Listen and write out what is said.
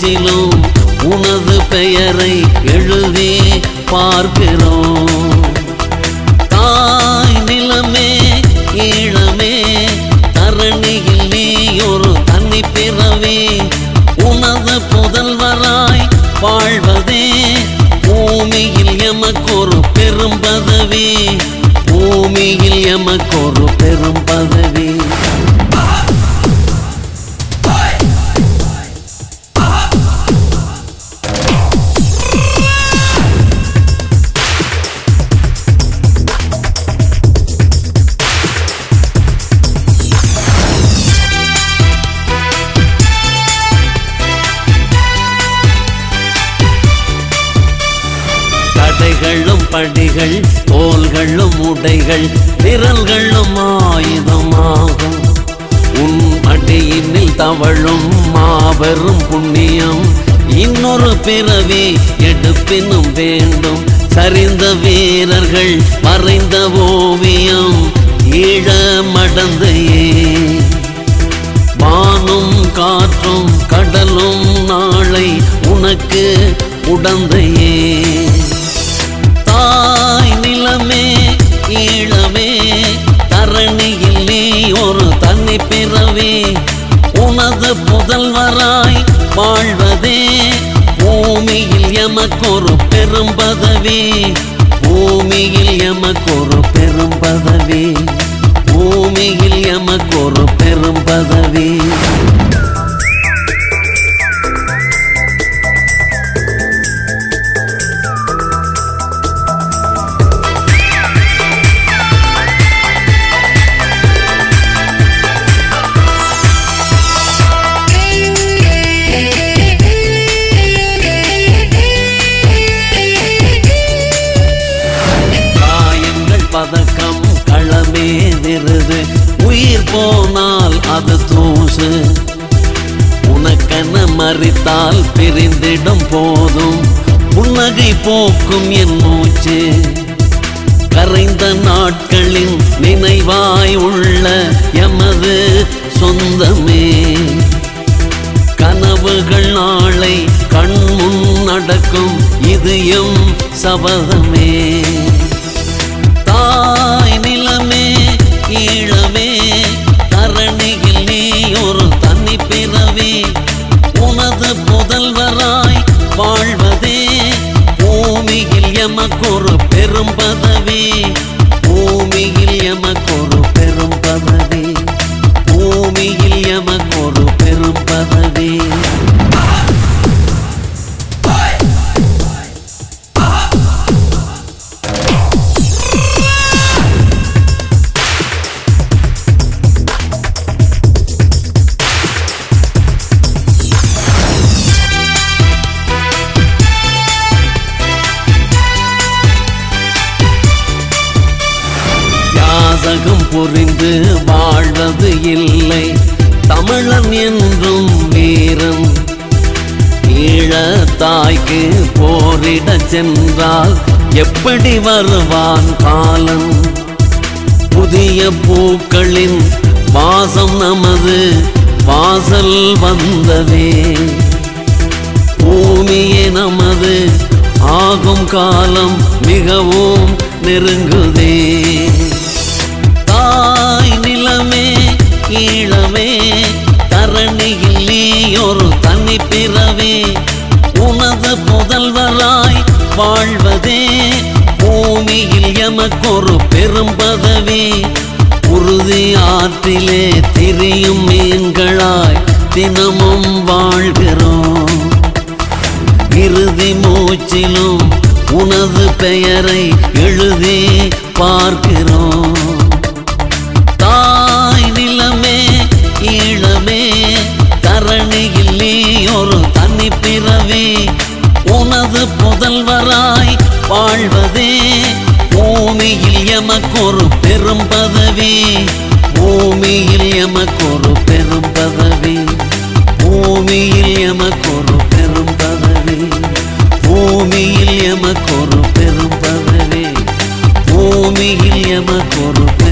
மூச்சிலும் உனது பெயரை எழுதி பார்க்கிறோம் தாய் நிலமே ஈழமே தரணியில் நீ ஒரு தனி பிறவி உனது புதல்வராய் வாழ்வதே பூமியில் எமக்கொரு பெரும் பதவி பூமியில் எமக்கொரு பெரும் பதவி தடைகளும் படிகள் தோள்களும் உடைகள் விரல்களும் ஆயுதமாகும் உன் அடியினில் தவழும் மாபெரும் புண்ணியம் இன்னொரு பிறவி எடுப்பினும் வேண்டும் சரிந்த வீரர்கள் மறைந்த ஓவியம் ஈழ மடந்தையே வானும் காற்றும் கடலும் நாளை உனக்கு உடந்தையே தாய் நிலமே ஈழமே தரணியில் நீ ஒரு தனி பிறவி உனது புதல்வராய் வாழ்வதே பூமியில் எமக்கொரு பெரும் பதவி பூமியில் எமக்கொரு பெரும் பதவி பூமியில் எமக்கொரு பெரும் பதவி காயங்கள் பதக்கம் களமே விருது உயிர் போனால் அது தூசு உனக்கென மறித்தால் பிரிந்திடும் போதும் புன்னகை போக்கும் என் மூச்சு கரைந்த நாட்களின் நினைவாய் உள்ள எமது சொந்தமே கனவுகள் நாளை கண்முன் நடக்கும் இது எம் சபதமே தாய் நிலமே ஈழமே தரணியில் நீ ஒரு தனி பிறவி உனது புதல்வராய் வாழ்வதே பூமியில் எமக்கொரு பெரும் பதவி பூமியில் எமக்கொரு பெரும் பதவி பூமியில் எமக்கொரு பெரும் பதவி யாசகம் புரிந்து வாழ்வது இல்லை தமிழன் என்றும் வீரன் ஈழ தாய்க்கு போரிட சென்றால் எப்படி வருவான் காலன் புதிய பூக்களின் வாசம் நமது வாசல் வந்ததே பூமியே நமது ஆகும் காலம் மிகவும் நெருங்குதே தாய் நிலமே ஈழமே தரணியில் நீ ஒரு தனி பிறவி உனது புதல்வராய் வாழ்வதே பூமியில் எமக்கொரு பெரும் பதவி உறுதி ஆற்றிலே திரியும் மீன்களாய் தினமும் வாழ்கிறோம் இறுதி மூச்சிலும் உனது பெயரை எழுதி பார்க்கிறோம் தாய் நிலமே ஈழமே தரணியில் நீ ஒரு தனி பிறவி உனது புதல்வராய் வாழ்வதே பூமியில் எமக்கொரு பெரும் பதவி பூமியில் எமக்கொரு பெரும் பதவி பூமியில் எமக்கொரு பெரும் பதவி பூமியில் எமக்கொரு பெரும் பதவி பூமியில் எமக்கொரு